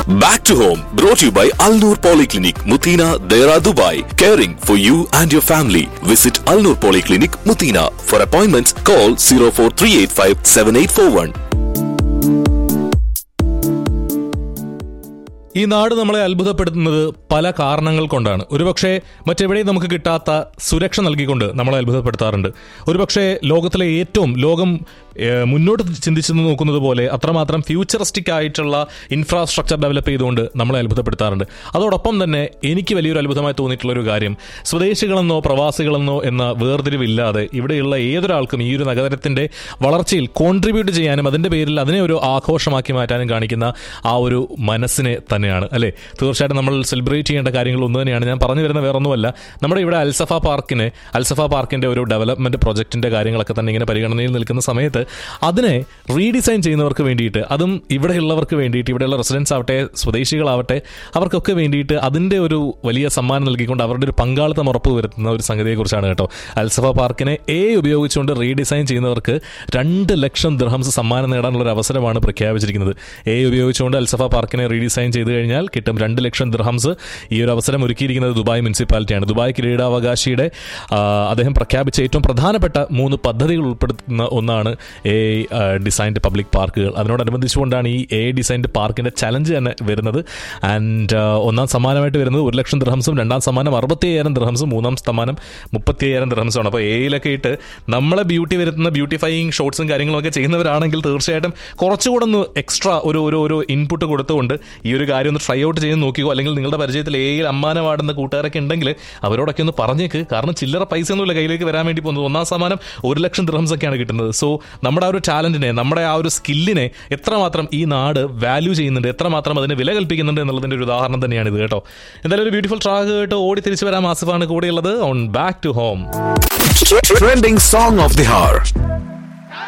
Back to home, brought to you by Al Noor Polyclinic, Mutina, Dera, Dubai. Caring for you and your family. Visit Al Noor Polyclinic, Mutina. For appointments, call 04385 7841. ഈ നാട് നമ്മളെ അത്ഭുതപ്പെടുത്തുന്നത് പല കാരണങ്ങൾ കൊണ്ടാണ് ഒരുപക്ഷെ മറ്റെവിടെയും നമുക്ക് കിട്ടാത്ത സുരക്ഷ നൽകിക്കൊണ്ട് നമ്മളെ അത്ഭുതപ്പെടുത്താറുണ്ട് ഒരുപക്ഷെ ലോകത്തിലെ ഏറ്റവും ലോകം ഏഹ്, മുന്നോട്ട് ചിന്തിച്ചു നോക്കുന്നത് പോലെ അത്രമാത്രം ഫ്യൂച്ചറിസ്റ്റിക് ആയിട്ടുള്ള ഇൻഫ്രാസ്ട്രക്ചർ ഡെവലപ്പ് ചെയ്തുകൊണ്ട് നമ്മളെ അത്ഭുതപ്പെടുത്താറുണ്ട് അതോടൊപ്പം തന്നെ എനിക്ക് വലിയൊരു അത്ഭുതമായി തോന്നിയിട്ടുള്ള ഒരു കാര്യം സ്വദേശികളെന്നോ പ്രവാസികളെന്നോ എന്ന വേർതിരിവില്ലാതെ ഇവിടെയുള്ള ഏതൊരാൾക്കും ഈ ഒരു നഗരത്തിന്റെ വളർച്ചയിൽ കോൺട്രിബ്യൂട്ട് ചെയ്യാനും അതിന്റെ പേരിൽ അതിനെ ഒരു ആഘോഷമാക്കി മാറ്റാനും കാണിക്കുന്ന ആ ഒരു മനസ്സിനെ തന്നെയാണ് അല്ലേ തീർച്ചയായിട്ടും നമ്മൾ സെലിബ്രേറ്റ് ചെയ്യേണ്ട കാര്യങ്ങൾ ഒന്ന് തന്നെയാണ് ഞാൻ പറഞ്ഞു വരുന്ന വേറൊന്നുമല്ല നമ്മുടെ ഇവിടെ അൽസഫ പാർക്കിന് അൽസഫ പാർക്കിന്റെ ഒരു ഡെവലപ്മെന്റ് പ്രൊജക്ടിന്റെ കാര്യങ്ങളൊക്കെ തന്നെ ഇങ്ങനെ പരിഗണനയിൽ നിൽക്കുന്ന സമയത്ത് അതിനെ റീഡിസൈൻ ചെയ്യുന്നവർക്ക് വേണ്ടിയിട്ട് അതും ഇവിടെയുള്ളവർക്ക് വേണ്ടിയിട്ട് ഇവിടെയുള്ള റെസിഡൻസ് ആവട്ടെ സ്വദേശികളാവട്ടെ അവർക്കൊക്കെ വേണ്ടിയിട്ട് അതിന്റെ ഒരു വലിയ സമ്മാനം നൽകിക്കൊണ്ട് അവരുടെ ഒരു പങ്കാളിത്തം ഉറപ്പ് വരുത്തുന്ന ഒരു സംഗതിയെക്കുറിച്ചാണ് കേട്ടോ അൽസഫ പാർക്കിനെ എ ഉപയോഗിച്ചുകൊണ്ട് റീഡിസൈൻ ചെയ്യുന്നവർക്ക് രണ്ട് ലക്ഷം ദിർഹംസ് സമ്മാനം നേടാനുള്ള ഒരു അവസരമാണ് പ്രഖ്യാപിച്ചിരിക്കുന്നത് എ ഉപയോഗിച്ചുകൊണ്ട് അൽസഫ പാർക്കിനെ റീഡിസൈൻ ചെയ്തു കഴിഞ്ഞാൽ കിട്ടും രണ്ട് ലക്ഷം ദിർഹംസ് ഈ ഒരു അവസരം ഒരുക്കിയിരിക്കുന്നത് ദുബായ് മുനിസിപ്പാലിറ്റിയാണ് ദുബായ് കിരീടാവകാശിയുടെ ആ, അദ്ദേഹം പ്രഖ്യാപിച്ച ഏറ്റവും പ്രധാനപ്പെട്ട മൂന്ന് പദ്ധതികൾ ഉൾപ്പെടുത്തുന്ന ഒന്നാണ് എ ഡിസൈൻഡ് പബ്ലിക് പാർക്കുകൾ അതിനോടനുബന്ധിച്ചുകൊണ്ടാണ് ഈ എ ഡിസൈൻഡ് പാർക്കിന്റെ ചലഞ്ച് തന്നെ വരുന്നത് ആൻഡ് ഒന്നാം സമ്മാനമായിട്ട് വരുന്നത് ഒരു ലക്ഷം ദിർഹംസും രണ്ടാം സമ്മാനം അറുപത്തി അയ്യായിരം ദിർഹംസും മൂന്നാം സമ്മാനം മുപ്പത്തി അയ്യായിരം ദിർഹംസുമാണ് അപ്പോൾ എയിലൊക്കെ ഇട്ട് നമ്മളെ ബ്യൂട്ടി വരുത്തുന്ന ബ്യൂട്ടിഫൈയിങ് ഷോട്ട്സും കാര്യങ്ങളൊക്കെ ചെയ്യുന്നവരാണെങ്കിൽ തീർച്ചയായിട്ടും കുറച്ചുകൂടെ ഒന്ന് എക്സ്ട്രാ ഒരു ഒരു ഒരു ഇൻപുട്ട് കൊടുത്തുകൊണ്ട് ഈ ഒരു കാര്യം ഒന്ന് ട്രൈ ഔട്ട് ചെയ്ത് നോക്കിക്കോ അല്ലെങ്കിൽ നിങ്ങളുടെ പരിചയത്തിൽ എയിൽ അമ്മാനമാടുന്ന കൂട്ടുകാരൊക്കെ ഉണ്ടെങ്കിൽ അവരോടൊക്കെ ഒന്ന് പറഞ്ഞേക്ക് കാരണം ചില്ലറ പൈസ ഒന്നുമില്ല കയ്യിലേക്ക് വരാൻ വേണ്ടി പോകുന്നത് ഒന്നാം സമ്മാനം ഒരു ലക്ഷം ദിർഹംസ് ഒക്കെയാണ് കിട്ടുന്നത് സോ നമ്മുടെ ആ ഒരു ടാലന്റിനെ നമ്മുടെ ആ ഒരു സ്കില്ലിനെ എത്രമാത്രം ഈ നാട് വാല്യൂ ചെയ്യുന്നുണ്ട് എത്രമാത്രം അതിന് വില കൽപ്പിക്കുന്നുണ്ട് എന്നുള്ളതിന്റെ ഒരു ഉദാഹരണം തന്നെയാണ് ഇത് കേട്ടോ എന്തായാലും ഒരു ബ്യൂട്ടിഫുൾ ട്രാക്ക് കേട്ട് ഓടി തിരിച്ചു വരാൻ ആസിഫാണ് കൂടെയുള്ളത് on back to home Trending song of the hour.